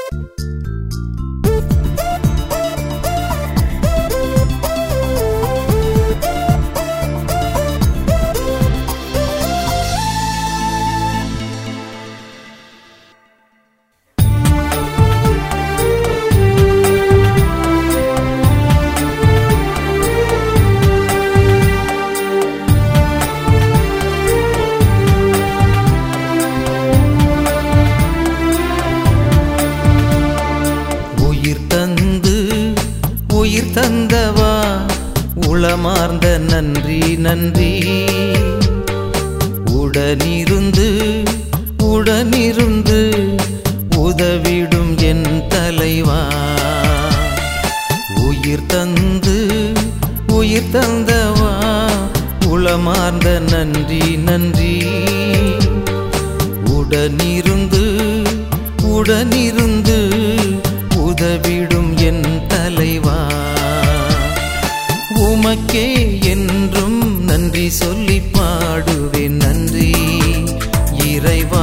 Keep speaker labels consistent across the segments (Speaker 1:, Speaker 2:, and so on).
Speaker 1: உயிர் தந்து உயிர் தந்தவா உளமார்ந்த நன்றி நன்றி உடனிருந்து உடனிருந்து உதவிடும் என் தலைவா உயிர் தந்து உயிர் தந்தவா உளமார்ந்த நன்றி நன்றி உடனிருந்து உடனிருந்து உதவிடும் என் தலைவா உமக்கே என்றும் நன்றி சொல்லி பாடுவேன் நன்றி இறைவா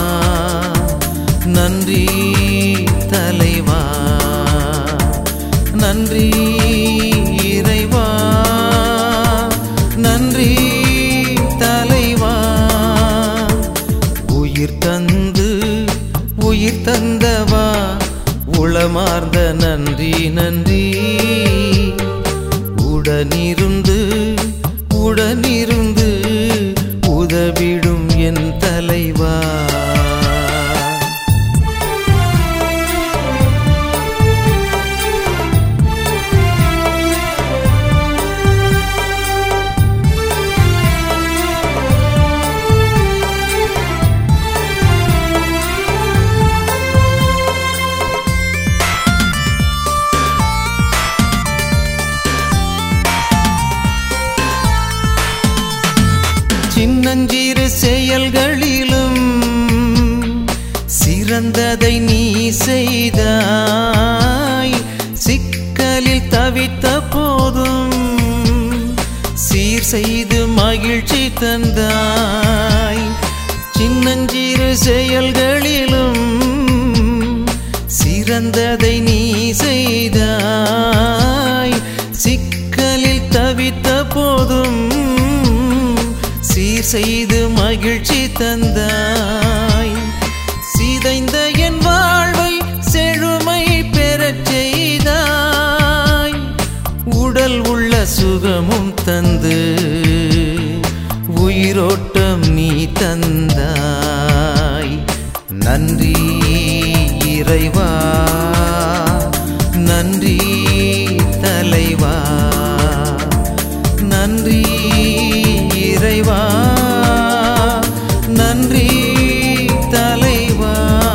Speaker 1: நன்றி தலைவா நன்றி இறைவா நன்றி தலைவா உயிர் தந்து உயிர் தந்தவா உளமார்ந்த நன்றி நன்றி உடனிருந்து உடனிருந்து உதவிடும் என் தலைவா சின்னஞ்சிறு செயல்களிலும் சிறந்ததை நீ செய்தாய் சிக்கலில் தவித்த போதும் சீர் செய்து மகிழ்ச்சி தந்தாய் சின்னஞ்சிறு செயல்களிலும் சிறந்ததை நீ செய்தாய் சிக்கலில் தவித்த போதும் சீர் செய்து மகிழ்ச்சி தந்தாய் சிதைந்த என் வாழ்வை செழுமை பெறச் செய்தாய் உடல் உள்ள சுகமும் தந்து உயிரோட்டம் நீ தந்தாய் நன்றி இறைவா நன்றி தலைவா நன்றி இறைவா நன்றி தலைவா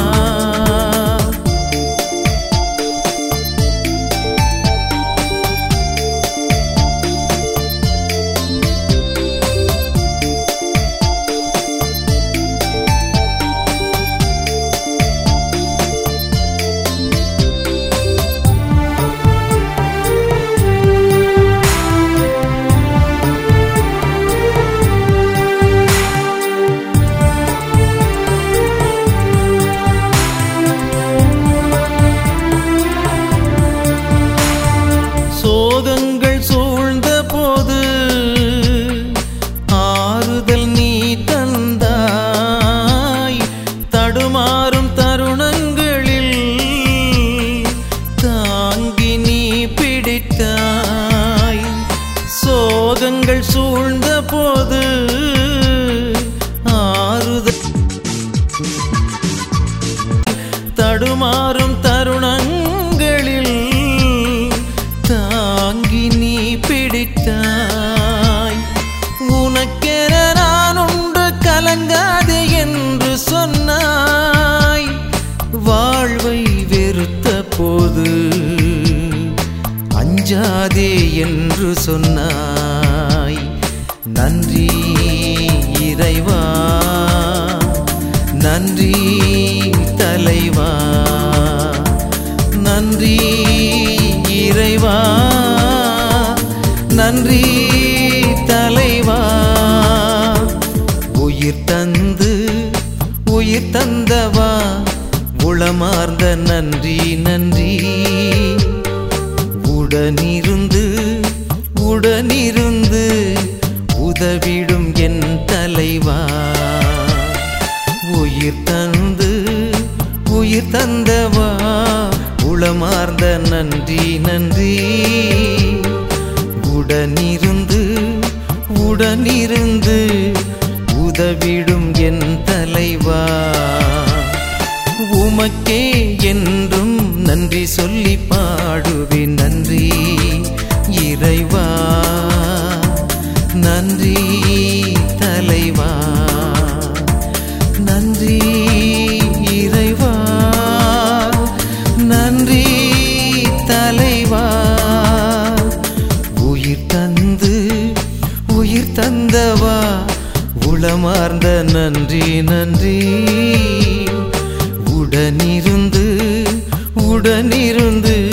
Speaker 1: சோகங்கள் சூழ்ந்த போது ஆறுதல் நீ தந்தாய் தடுமாறும் தருணங்களில் தாங்கி நீ பிடித்தாய் சோகங்கள் சூழ்ந்த போது ஆறுதல் தடுமாறும் தருணங்களில் தாங்கி நீ பிடித்தாய் உனக்கென நான் உண்டு கலங்காதே என்று சொன்னாய் வாழ்வை வெறுத்த போது அஞ்சாதே என்று சொன்னாய் நன்றி இறைவா நன்றி தலைவா நன்றி இறைவா நன்றி தலைவா உயிர் தந்து உயிர் தந்தவா உளமார்ந்த நன்றி உதவிடும் என் தலைவா உயிர் தந்து உயிர் தந்தவா உளமார்ந்த நன்றி நன்றி உடனிருந்து உடனிருந்து உதவிடும் என் தலைவா உமக்கே என்றும் நன்றி சொல்லி பாடுவேன் நன்றி இறைவா நன்றி தலைவா நன்றி இறைவா நன்றி தலைவா உயிர் தந்து உயிர் தந்தவா உளமார்ந்த நன்றி நன்றி உடனிருந்து உடனிருந்து